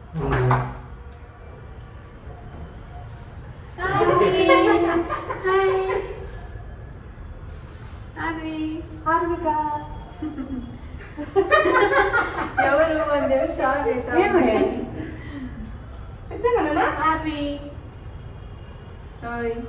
హార్విక ఎవరు అని చెప్పి షాక్ ఏమే? అవుతాం హ్యాపీ ఓయ్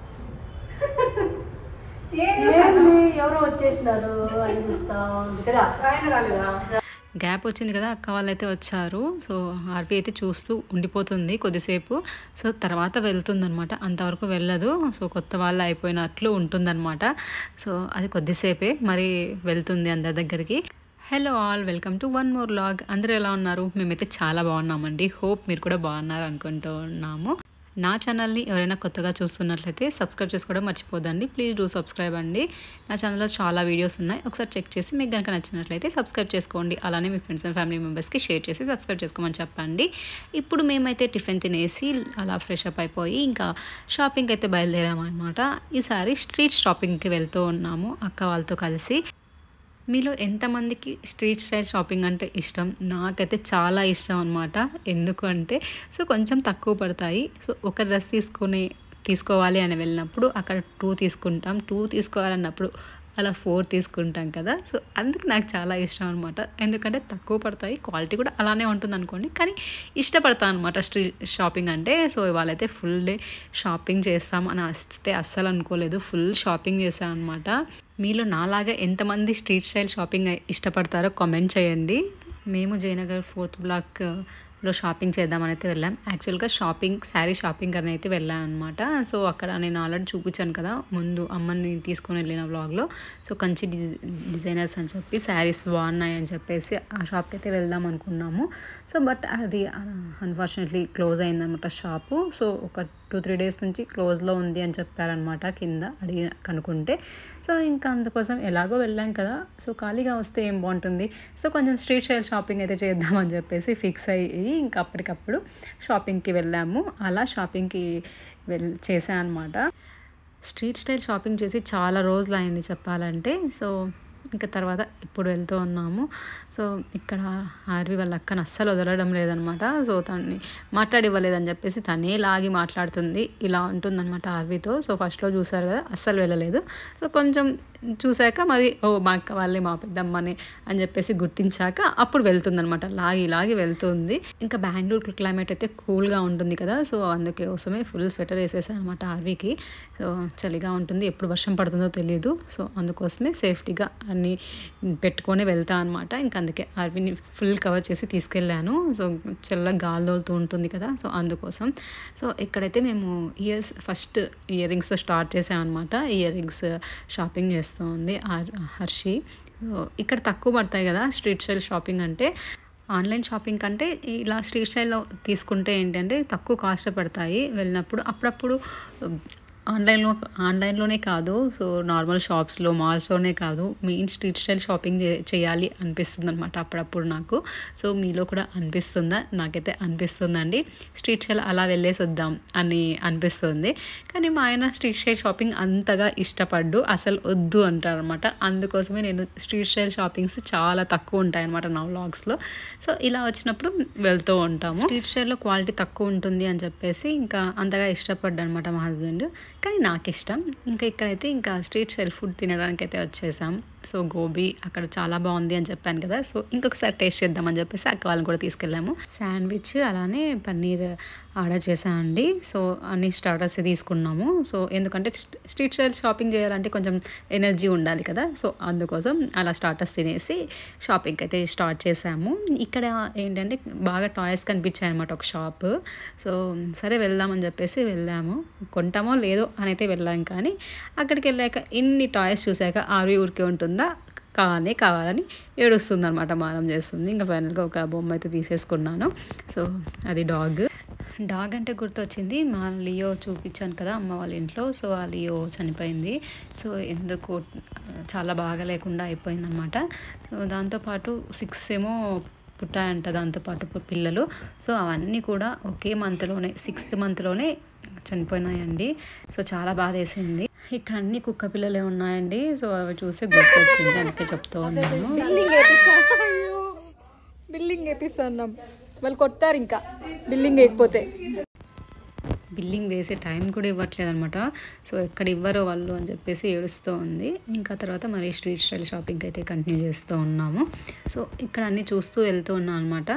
ఏంది ఎవరో వచ్చేసినారు అని చూస్తా ఉంది కదా ఆయన రాలేదా గ్యాప్ వచ్చింది కదా అక్క వాళ్ళైతే వచ్చారు సో ఆర్వి అయితే చూస్తూ ఉండిపోతుంది కొద్దిసేపు సో తర్వాత వెళ్తుందనమాట అంతవరకు వెళ్ళదు సో కొత్త వాళ్ళు అయిపోయినట్లు ఉంటుందన్నమాట సో అది కొద్దిసేపే మరి వెళ్తుంది అందరి దగ్గరికి hello all welcome to one more vlog అందరూ ఎలా ఉన్నారు మేమైతే చాలా బాగున్నామండి హోప్ మీరు కూడా బాగున్నారు అనుకుంటున్నాము నా ఛానల్ని ఎవరైనా కొత్తగా చూస్తున్నట్లయితే సబ్స్క్రైబ్ చేసుకోవడం మర్చిపోదండి ప్లీజ్ డూ సబ్స్క్రైబ్ అండి నా ఛానల్లో చాలా వీడియోస్ ఉన్నాయి ఒకసారి చెక్ చేసి మీకు కనుక నచ్చినట్లయితే సబ్స్క్రైబ్ చేసుకోండి అలానే మీ ఫ్రెండ్స్ అండ్ ఫ్యామిలీ మెంబర్స్కి షేర్ చేసి సబ్స్క్రైబ్ చేసుకోమని చెప్పండి ఇప్పుడు మేమైతే టిఫిన్ తినేసి అలా ఫ్రెష్ అప్ అయిపోయి ఇంకా షాపింగ్ అయితే బయలుదేరామన్నమాట ఈసారి స్ట్రీట్ షాపింగ్కి వెళ్తూ ఉన్నాము అక్క వాళ్ళతో కలిసి మీలో ఎంతమందికి స్ట్రీట్ స్టైల్ షాపింగ్ అంటే ఇష్టం నాకైతే చాలా ఇష్టం అనమాట ఎందుకు అంటే సో కొంచెం తక్కువ పడతాయి సో ఒక డ్రెస్ తీసుకుని తీసుకోవాలి అని వెళ్ళినప్పుడు అక్కడ టూ తీసుకుంటాం టూ తీసుకోవాలన్నప్పుడు అలా ఫోర్ తీసుకుంటాం కదా సో అందుకు నాకు చాలా ఇష్టం అనమాట ఎందుకంటే తక్కువ పడతాయి క్వాలిటీ కూడా అలానే ఉంటుంది అనుకోండి కానీ ఇష్టపడతాను అనమాట స్ట్రీట్ షాపింగ్ అంటే సో ఇవాళైతే ఫుల్ డే షాపింగ్ చేస్తాం అని వస్తే అస్సలు అనుకోలేదు ఫుల్ షాపింగ్ చేశాను అనమాట మీలో నాలాగా ఎంతమంది స్ట్రీట్ స్టైల్ షాపింగ్ ఇష్టపడతారో కామెంట్ చేయండి మేము జయనగర్ ఫోర్త్ బ్లాక్ లో షాపింగ్ చేద్దామని అయితే వెళ్ళాం యాక్చువల్గా షాపింగ్ శారీ షాపింగ్ అని అయితే వెళ్ళాం అనమాట సో అక్కడ నేను ఆల్రెడీ చూపించాను కదా ముందు అమ్మని తీసుకొని వెళ్ళిన వ్లాగ్లో సో కంచి డిజ- డిజైనర్స్ అని చెప్పి శారీస్ బాగున్నాయి అని చెప్పేసి ఆ షాప్కి అయితే వెళ్దాం అనుకున్నాము సో బట్ అది అన్ఫార్చునేట్లీ క్లోజ్ అయిందనమాట షాపు సో ఒక టూ త్రీ డేస్ నుంచి క్లోజ్లో ఉంది అని చెప్పారనమాట కింద అడిగి కనుక్కుంటే సో ఇంకా అందుకోసం ఎలాగో వెళ్ళాం కదా సో ఖాళీగా వస్తే ఏం బాగుంటుంది సో కొంచెం స్ట్రీట్ స్టైల్ షాపింగ్ అయితే చేద్దామని చెప్పేసి ఫిక్స్ అయ్యి ఇంకా అప్పటికప్పుడు షాపింగ్కి వెళ్ళాము అలా షాపింగ్కి వెల్ చేశాను అనమాట స్ట్రీట్ స్టైల్ షాపింగ్ చేసి చాలా రోజులు అయింది చెప్పాలంటే సో ఇంకా తర్వాత ఇప్పుడు వెళ్తూ ఉన్నాము సో ఇక్కడ ఆర్వి వాళ్ళ అక్కను అస్సలు వదలడం లేదనమాట సో తన్ని మాట్లాడివ్వలేదని చెప్పేసి తనే లాగి మాట్లాడుతుంది ఇలా ఉంటుందన్నమాట ఆర్వితో సో ఫస్ట్లో చూసారు కదా అస్సలు వెళ్ళలేదు సో కొంచెం చూశాక మరి ఓ మా అక్క వాళ్ళే మా పెద్దమ్మని అని చెప్పేసి గుర్తించాక అప్పుడు వెళ్తుందనమాట లాగి లాగి వెళ్తుంది ఇంకా బెంగళూరు క్లైమేట్ అయితే కూల్గా ఉంటుంది కదా సో అందుకోసమే ఫుల్ స్వెటర్ వేసేసాను అనమాట ఆర్వీకి సో చలిగా ఉంటుంది ఎప్పుడు వర్షం పడుతుందో తెలియదు సో అందుకోసమే సేఫ్టీగా అన్ని పెట్టుకొని వెళ్తా అనమాట ఇంకా అందుకే ఆర్వీని ఫుల్ కవర్ చేసి తీసుకెళ్ళాను సో చల్ల గాలి తోలుతూ ఉంటుంది కదా సో అందుకోసం సో ఇక్కడైతే మేము ears first earrings start చేసామన్నమాట ఇయర్ రింగ్స్ షాపింగ్ చేస్తుంది ఆర్- హర్షి సో ఇక్కడ తక్కువ పడతాయి కదా స్ట్రీట్ స్టైల్ షాపింగ్ అంటే ఆన్లైన్ షాపింగ్ కంటే ఇలా స్ట్రీట్ స్టైల్లో తీసుకుంటే ఏంటంటే తక్కువ కాస్ట్ పడతాయి వెళ్ళినప్పుడు అప్పుడప్పుడు ఆన్లైన్లో ఆన్లైన్లోనే కాదు సో నార్మల్ షాప్స్లో మాల్స్లోనే కాదు మెయిన్ స్ట్రీట్ స్టైల్ షాపింగ్ చే- చేయాలి అనిపిస్తుంది అనమాట అప్పుడప్పుడు నాకు సో మీలో కూడా అనిపిస్తుందా నాకైతే అనిపిస్తుందండి స్ట్రీట్ స్టైల్ అలా వెళ్ళేసి వద్దాం అని అనిపిస్తుంది కానీ మా ఆయన స్ట్రీట్ స్టైల్ షాపింగ్ అంతగా ఇష్టపడ్డు అసలు వద్దు అంటారు అనమాట అందుకోసమే నేను స్ట్రీట్ స్టైల్ షాపింగ్స్ చాలా తక్కువ ఉంటాయి అనమాట నా వ్లాగ్స్లో సో ఇలా వచ్చినప్పుడు వెళ్తూ ఉంటాము స్ట్రీట్ స్టైల్లో క్వాలిటీ తక్కువ ఉంటుంది అని చెప్పేసి ఇంకా అంతగా ఇష్టపడ్డా అనమాట మా హస్బెండ్ కానీ నాకు ఇష్టం ఇంకా ఇక్కడైతే ఇంకా స్ట్రీట్ స్టైల్ ఫుడ్ తినడానికి అయితే వచ్చేసాం సో గోబీ అక్కడ చాలా బాగుంది అని చెప్పాను కదా సో ఇంకొకసారి టేస్ట్ చేద్దామని చెప్పేసి అక్క వాళ్ళని కూడా తీసుకెళ్ళాము శాండ్విచ్ అలానే పన్నీర్ ఆర్డర్ చేసామండి సో అన్ని స్టార్టర్స్ తీసుకున్నాము సో ఎందుకంటే స్ట్- స్ట్రీట్ స్టైల్ షాపింగ్ చేయాలంటే కొంచెం ఎనర్జీ ఉండాలి కదా సో అందుకోసం అలా స్టార్టర్స్ తినేసి షాపింగ్ అయితే స్టార్ట్ చేసాము ఇక్కడ ఏంటంటే బాగా టాయ్స్ కనిపించాయి అనమాట ఒక షాప్ సో సరే వెళ్దామని చెప్పేసి వెళ్ళాము కొంటామో లేదో అని అయితే వెళ్ళాం కానీ అక్కడికి వెళ్ళాక ఇన్ని టాయ్స్ చూశాక ఆర్వి ఊరికే ఉంటుందా కానే కావాలని ఏడుస్తుంది అనమాట మారం చేస్తుంది ఇంకా ఫైనల్గా ఒక బొమ్మ అయితే తీసేసుకున్నాను సో అది డాగ్ డాగ్ అంటే గుర్తొచ్చింది మా లియో చూపించాను కదా అమ్మ వాళ్ళ ఇంట్లో సో ఆ లియో చనిపోయింది సో ఎందుకు చాలా బాగా లేకుండా అయిపోయిందనమాట సో దాంతోపాటు సిక్స్ ఏమో పుట్టాయంట దాంతోపాటు పు- పిల్లలు సో అవన్నీ కూడా ఒకే మంత్లోనే సిక్స్త్ మంత్లోనే చనిపోయినాయండి సో చాలా బాధ వేసింది ఇక్కడ అన్ని కుక్క పిల్లలే ఉన్నాయండి సో అవి చూసి గుర్తొచ్చింది అందుకే చెప్తూ ఉన్నాను బిల్డింగ్ వేపిస్తా బిల్డింగ్ వేపిస్తాను వాళ్ళు కొడతారు ఇంకా బిల్లింగ్ వేయకపోతే బిల్లింగ్ వేసే టైం కూడా ఇవ్వట్లేదు అనమాట సో ఎక్కడ ఇవ్వరో వాళ్ళు అని చెప్పేసి ఏడుస్తూ ఉంది ఇంకా తర్వాత మరి స్ట్రీట్ స్టైల్ షాపింగ్ అయితే కంటిన్యూ చేస్తూ ఉన్నాము సో ఇక్కడ అన్నీ చూస్తూ వెళ్తూ ఉన్నాం అనమాట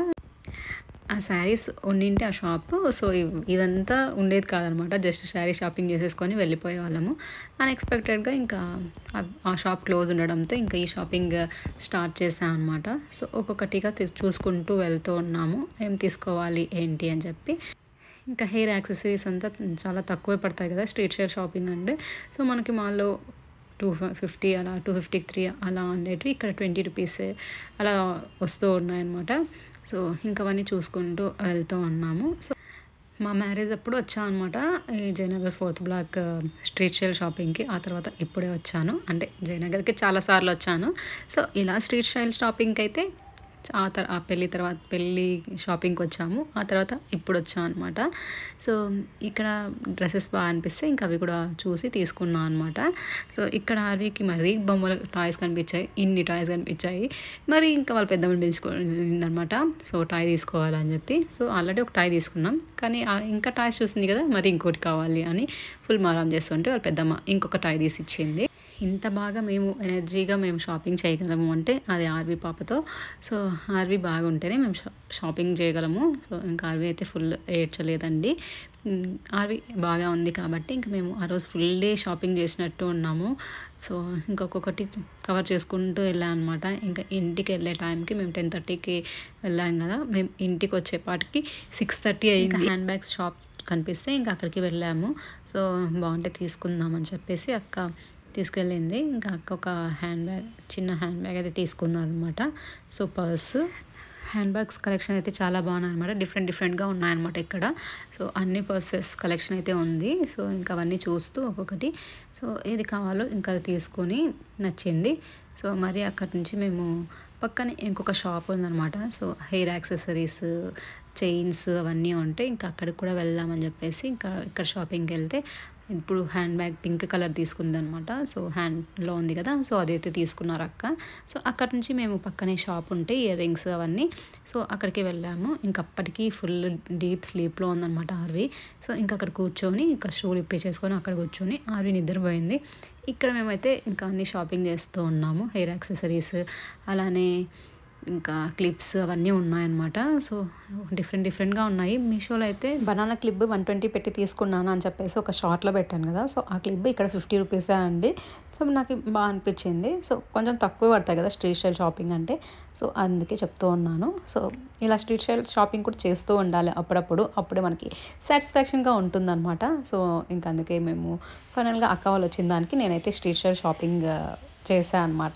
ఆ శారీస్ ఉండింటే ఆ షాప్ సో ఇవ్- ఇదంతా ఉండేది కాదనమాట జస్ట్ శారీ షాపింగ్ చేసేసుకొని వెళ్ళిపోయే వాళ్ళము అన్ఎక్స్పెక్టెడ్గా ఇంకా ఆ- ఆ షాప్ క్లోజ్ ఉండడంతో ఇంకా ఈ షాపింగ్ స్టార్ట్ చేసాం అనమాట సో ఒక్కొక్కటిగా తీ- చూసుకుంటూ వెళ్తూ ఉన్నాము ఏం తీసుకోవాలి ఏంటి అని చెప్పి ఇంకా హెయిర్ యాక్సెసరీస్ అంతా చాలా తక్కువే పడతాయి కదా స్ట్రీట్ షేర్ షాపింగ్ అంటే సో మనకి మాల్లో టూ ఫిఫ్టీ అలా టూ ఫిఫ్టీ త్రీ అలా ఉండేటివి ఇక్కడ ట్వంటీ రూపీస్ అలా వస్తూ ఉన్నాయన్నమాట సో ఇంకా అవన్నీ చూసుకుంటూ వెళ్తూ ఉన్నాము సో మా మ్యారేజ్ అప్పుడు వచ్చాను అనమాట ఈ Jayanagar fourth block street style షాపింగ్కి ఆ తర్వాత ఇప్పుడే వచ్చాను అంటే జయనగర్కి చాలాసార్లు వచ్చాను సో ఇలా స్ట్రీట్ స్టైల్ షాపింగ్కి అయితే ఆ తర్ ఆ పెళ్ళి తర్వాత పెళ్ళి షాపింగ్కి వచ్చాము ఆ తర్వాత ఇప్పుడు వచ్చాం అనమాట సో ఇక్కడ డ్రెస్సెస్ బాగా అనిపిస్తే ఇంకా అవి కూడా చూసి తీసుకున్నాం అనమాట సో ఇక్కడ ఆర్వీకి మరీ బొమ్మల టాయ్స్ కనిపించాయి ఇన్ని టాయ్స్ కనిపించాయి మరి ఇంకా వాళ్ళ పెద్దమ్మని పిలుచుకోనమాట సో టాయ్ తీసుకోవాలని చెప్పి సో ఆల్రెడీ ఒక టాయ్ తీసుకున్నాం కానీ ఆ ఇంకా టాయ్స్ చూసింది కదా మరి ఇంకోటి కావాలి అని ఫుల్ మారాం చేస్తుంటే వాళ్ళ పెద్దమ్మ ఇంకొక టాయ్ తీసి ఇచ్చింది ఇంత బాగా మేము ఎనర్జీగా మేము షాపింగ్ చేయగలము అంటే అది ఆర్వీ పాపతో సో ఆర్వీ బాగుంటేనే మేము షా- షాపింగ్ చేయగలము సో ఇంకా ఆర్వీ అయితే ఫుల్ ఏడ్చలేదండి ఉమ్, ఆర్వీ బాగా ఉంది కాబట్టి ఇంకా మేము ఆ రోజు ఫుల్ డే షాపింగ్ చేసినట్టు ఉన్నాము సో ఇంకొకటి కవర్ చేసుకుంటూ వెళ్ళాం అనమాట ఇంకా ఇంటికి వెళ్ళే టైంకి మేము టెన్ థర్టీకి వెళ్ళాం కదా మేము ఇంటికి వచ్చేపాటికి సిక్స్ థర్టీ అయింది హ్యాండ్ బ్యాగ్స్ షాప్ కనిపిస్తే ఇంకా అక్కడికి వెళ్ళాము సో బాగుంటే తీసుకుందామని చెప్పేసి అక్క తీసుకెళ్ళింది ఇంకా అక్క ఒక హ్యాండ్ బ్యాగ్ చిన్న హ్యాండ్ బ్యాగ్ అయితే తీసుకున్నారు అనమాట so purse hand bags collection అయితే చాలా బాగున్నాయి అనమాట డిఫరెంట్ డిఫరెంట్గా ఉన్నాయన్నమాట ఇక్కడ సో అన్ని పర్సెస్ కలెక్షన్ అయితే ఉంది సో ఇంకా అవన్నీ చూస్తూ ఒక్కొక్కటి సో ఏది కావాలో ఇంకా అది తీసుకొని నచ్చింది సో మరి అక్కడి నుంచి మేము పక్కనే ఇంకొక షాప్ ఉందన్నమాట సో హెయిర్ యాక్సెసరీస్ చైన్స్ అవన్నీ ఉంటాయి ఇంకా అక్కడికి కూడా వెళ్దామని చెప్పేసి ఇంకా ఇక్కడ షాపింగ్కి వెళ్తే ఇప్పుడు హ్యాండ్ బ్యాగ్ పింక్ కలర్ తీసుకుందనమాట సో హ్యాండ్లో ఉంది కదా సో అదైతే తీసుకున్నారు అక్క సో అక్కడ నుంచి మేము పక్కనే షాప్ ఉంటే ఇయర్ రింగ్స్ అవన్నీ సో అక్కడికి వెళ్ళాము ఇంక అప్పటికి ఫుల్ డీప్ స్లీప్లో ఉందన్నమాట ఆర్వి సో ఇంకా అక్కడ కూర్చొని ఇంకా షూలు ఇప్పి చేసుకొని అక్కడ కూర్చొని ఆర్వి నిద్రపోయింది ఇక్కడ మేమైతే ఇంకా అన్ని షాపింగ్ చేస్తూ ఉన్నాము హెయిర్ యాక్సెసరీస్ అలానే ఇంకా క్లిప్స్ అవన్నీ ఉన్నాయన్నమాట సో డిఫరెంట్ డిఫరెంట్గా ఉన్నాయి మీషోలో అయితే బనానా క్లిప్ వన్ ట్వంటీ పెట్టి తీసుకున్నాను అని చెప్పేసి ఒక షార్ట్లో పెట్టాను కదా సో ఆ క్లిప్ ఇక్కడ ఫిఫ్టీ రూపీసే అండి సో నాకు బాగా అనిపించింది సో కొంచెం తక్కువ పడతాయి కదా స్ట్రీట్ స్టైల్ షాపింగ్ అంటే సో అందుకే చెప్తూ ఉన్నాను సో ఇలా స్ట్రీట్ స్టైల్ షాపింగ్ కూడా చేస్తూ ఉండాలి అప్పుడప్పుడు అప్పుడే మనకి సాటిస్ఫాక్షన్గా ఉంటుందన్నమాట సో ఇంకా అందుకే మేము ఫైనల్గా అక్క వాళ్ళు వచ్చిన దానికి నేనైతే స్ట్రీట్ స్టైల్ షాపింగ్ చేశాను అనమాట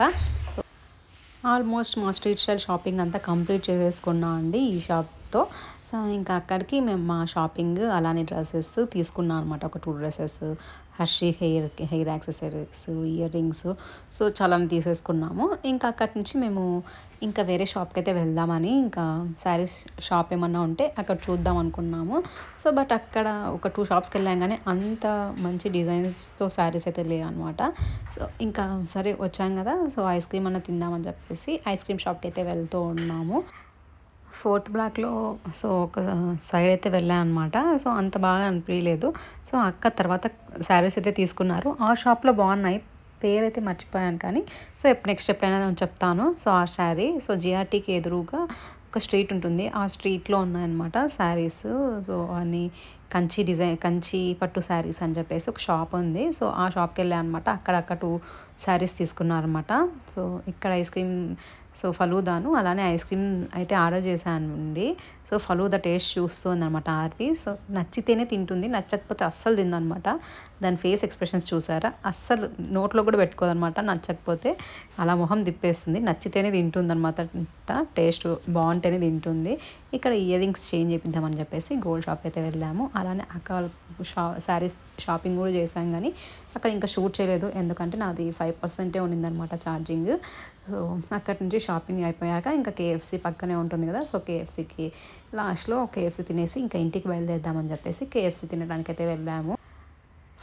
ఆల్మోస్ట్ మా స్ట్రీట్ స్టైల్ షాపింగ్ అంతా కంప్లీట్ చేసేసుకున్నాం అండి ఈ షాప్తో సో ఇంకా అక్కడికి మేము మా షాపింగ్ అలానే డ్రెస్సెస్ తీసుకున్నాం అనమాట ఒక two dresses Harshi hair hair accessories earrings so చాలా తీసేసుకున్నాము ఇంకా అక్కడి నుంచి మేము ఇంకా వేరే షాప్కి అయితే వెళ్దామని ఇంకా శారీస్ షాప్ ఏమన్నా ఉంటే అక్కడ చూద్దాం అనుకున్నాము సో బట్ అక్కడ ఒక టూ షాప్స్కి వెళ్ళాం కానీ అంత మంచి డిజైన్స్తో శారీస్ అయితే లేవు అనమాట సో ఇంకా సరే వచ్చాం కదా సో ఐస్ క్రీమ్ అన్న తిందామని చెప్పేసి ఐస్ క్రీమ్ షాప్కి అయితే వెళ్తూ ఉన్నాము ఫోర్త్ బ్లాక్లో సో ఒక సైడ్ అయితే వెళ్ళాను అనమాట సో అంత బాగా అనిపించలేదు సో అక్క తర్వాత శారీస్ అయితే తీసుకున్నారు ఆ షాప్లో బాగున్నాయి పేరు అయితే మర్చిపోయాను కానీ సో ఎప్పుడు నెక్స్ట్ ఎప్పుడైనా నేను చెప్తాను సో ఆ శారీ సో జిఆర్టీకి ఎదురుగా ఒక స్ట్రీట్ ఉంటుంది ఆ స్ట్రీట్లో ఉన్నాయన్నమాట శారీస్ సో అన్ని కంచి డిజైన్ కంచి పట్టు శారీస్ అని చెప్పేసి ఒక షాప్ ఉంది సో ఆ షాప్కి వెళ్ళాను అనమాట అక్కడ అక్కడ టూ శారీస్ తీసుకున్నారనమాట సో ఇక్కడ ఐస్ క్రీమ్ సో ఫలూదాను అలానే ఐస్ క్రీమ్ అయితే ఆర్డర్ చేశానండి సో ఫలూదా టేస్ట్ చూస్తుంది అనమాట ఆర్పి సో నచ్చితేనే తింటుంది నచ్చకపోతే అస్సలు తిందనమాట దాని ఫేస్ ఎక్స్ప్రెషన్స్ చూసారా అస్సలు నోట్లో కూడా పెట్టుకోదనమాట నచ్చకపోతే అలా మొహం తిప్పేస్తుంది నచ్చితేనే తింటుంది అనమాట టేస్ట్ బాగుంటేనే తింటుంది ఇక్కడ ఇయర్ రింగ్స్ చేంజ్ చేపిద్దామని చెప్పేసి గోల్డ్ షాప్ అయితే వెళ్ళాము అలానే అక్క షా శారీస్ షాపింగ్ కూడా చేశాం కానీ అక్కడ ఇంకా షూట్ చేయలేదు ఎందుకంటే నాది ఫైవ్ పర్సెంటే ఉన్నిందనమాట ఛార్జింగ్ సో అక్కడి నుంచి షాపింగ్ అయిపోయాక ఇంకా కేఎఫ్సీ పక్కనే ఉంటుంది కదా సో కేఎఫ్సీకి లాస్ట్లో కేఎఫ్సీ తినేసి ఇంకా ఇంటికి బయలుదేద్దామని చెప్పేసి కేఎఫ్సీ తినడానికి అయితే వెళ్ళాము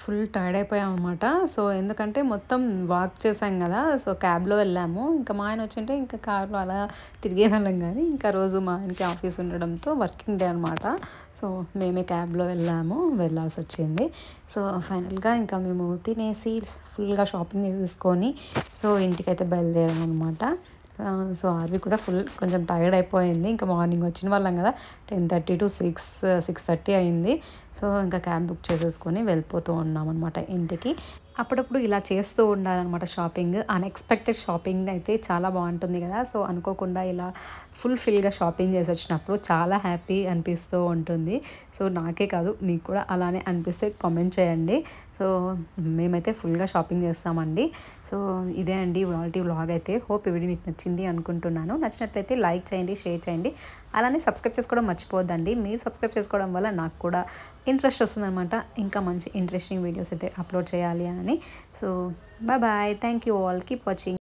ఫుల్ టైర్డ్ అయిపోయాం అనమాట సో ఎందుకంటే మొత్తం వాక్ చేసాం కదా సో క్యాబ్లో వెళ్ళాము ఇంకా మా ఆయన వచ్చింటే ఇంకా కార్లో అలా తిరిగే వాళ్ళం కానీ ఇంకా రోజు మా ఆయనకి ఆఫీస్ ఉండడంతో వర్కింగ్ డే అనమాట సో మేమే క్యాబ్లో వెళ్ళాము వెళ్ళాల్సి వచ్చింది సో ఫైనల్గా ఇంకా మేము తినేసి ఫుల్గా షాపింగ్ చేసుకొని సో ఇంటికైతే బయలుదేరాం అనమాట సో ఆర్వి కూడా ఫుల్ కొంచెం టైర్డ్ అయిపోయింది ఇంకా మార్నింగ్ వచ్చిన వాళ్ళం కదా ten thirty to six six thirty అయింది సో ఇంకా క్యాబ్ బుక్ చేసేసుకొని వెళ్ళిపోతూ ఉన్నాం అనమాట ఇంటికి అప్పుడప్పుడు ఇలా చేస్తూ ఉండాలన్నమాట షాపింగ్ అన్ఎక్స్పెక్టెడ్ షాపింగ్ అయితే చాలా బాగుంటుంది కదా సో అనుకోకుండా ఇలా ఫుల్ఫిల్గా షాపింగ్ చేసి వచ్చినప్పుడు చాలా హ్యాపీ అనిపిస్తూ ఉంటుంది సో నాకే కాదు మీకు కూడా అలానే అనిపిస్తే కామెంట్ చేయండి సో మేమైతే ఫుల్గా షాపింగ్ చేస్తామండి సో ఇదే అండి వాల్టీ వ్లాగ్ అయితే హోప్ ఈ వీడియో మీకు నచ్చింది అనుకుంటున్నాను నచ్చినట్లయితే లైక్ చేయండి షేర్ చేయండి అలానే సబ్స్క్రైబ్ చేసుకోవడం మర్చిపోద్దండి మీరు సబ్స్క్రైబ్ చేసుకోవడం వల్ల నాకు కూడా ఇంట్రెస్ట్ వస్తుందన్నమాట ఇంకా మంచి ఇంట్రెస్టింగ్ వీడియోస్ అయితే అప్లోడ్ చేయాలి అని so bye bye thank you all keep watching